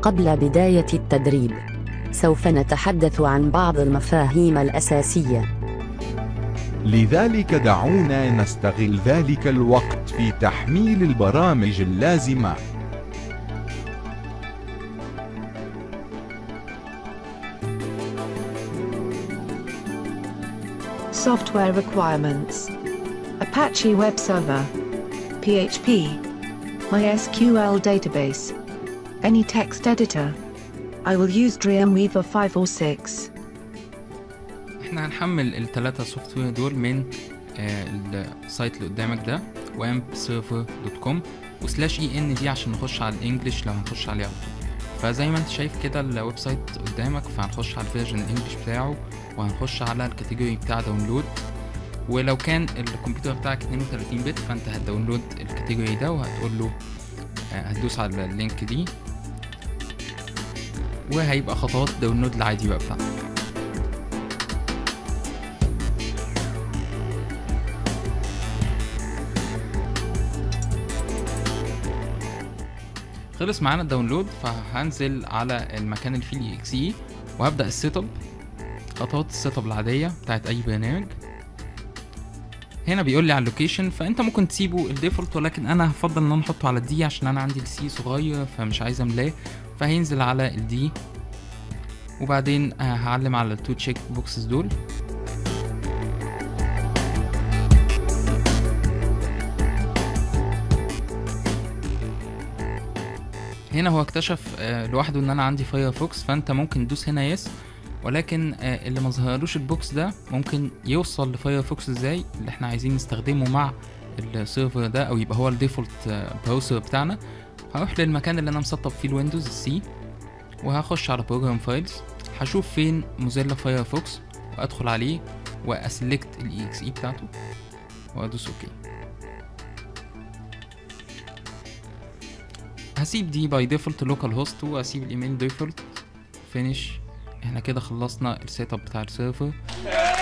قبل بداية التدريب سوف نتحدث عن بعض المفاهيم الأساسية لذلك دعونا نستغل ذلك الوقت في تحميل البرامج اللازمة Software requirements Apache Web Server, PHP, MySQL database, any text editor. I will use Dreamweaver 5 or 6. احنا هنحمل التلاتة سوفت وير دول من آه، السايت اللي قدامك ده wampserver.com وسلاش اي ان دي عشان نخش على الانجليش لو هنخش عليه على طول فزي ما انت شايف كده الويب سايت قدامك فهنخش على الفيرجن الانجليش بتاعه وهنخش على الكاتيجوري بتاع داونلود ولو كان الكمبيوتر بتاعك 32 بت فانت هتداونلود الكاتيجوري ده وهتقول له آه، هتدوس على اللينك دي وهيبقى خطوات داونلود العادي بقى بتاعتك خلص معانا الداونلود فهنزل على المكان اللي فيه الاي اكس اي وهبدا السيت اب خطوات السيت اب العاديه بتاعت اي برنامج هنا بيقول لي على اللوكيشن فانت ممكن تسيبه الديفولت ولكن انا هفضل ان انا احطه على الدي عشان انا عندي السي صغير فمش عايز املاه فهينزل على الدي وبعدين آه، هعلم على التو تشيك بوكسز دول هنا هو اكتشف آه، لوحده ان انا عندي فايرفوكس فانت ممكن تدوس هنا يس ولكن آه، اللي ما ظهرلوش البوكس ده ممكن يوصل لفايرفوكس ازاي اللي احنا عايزين نستخدمه مع السيرفر ده او يبقى هو الديفولت براوسر بتاعنا هروح للمكان اللي انا مسطب فيه الويندوز السي وهخش على بروجرام فايلز هشوف فين موزيلا فايرفوكس وادخل عليه واسلكت الاي اكس اي بتاعته وادوس اوكي هسيب دي باي ديفولت لوكال هوست واسيب الايميل ديفولت فينيش احنا كده خلصنا السيت اب بتاع السيرفر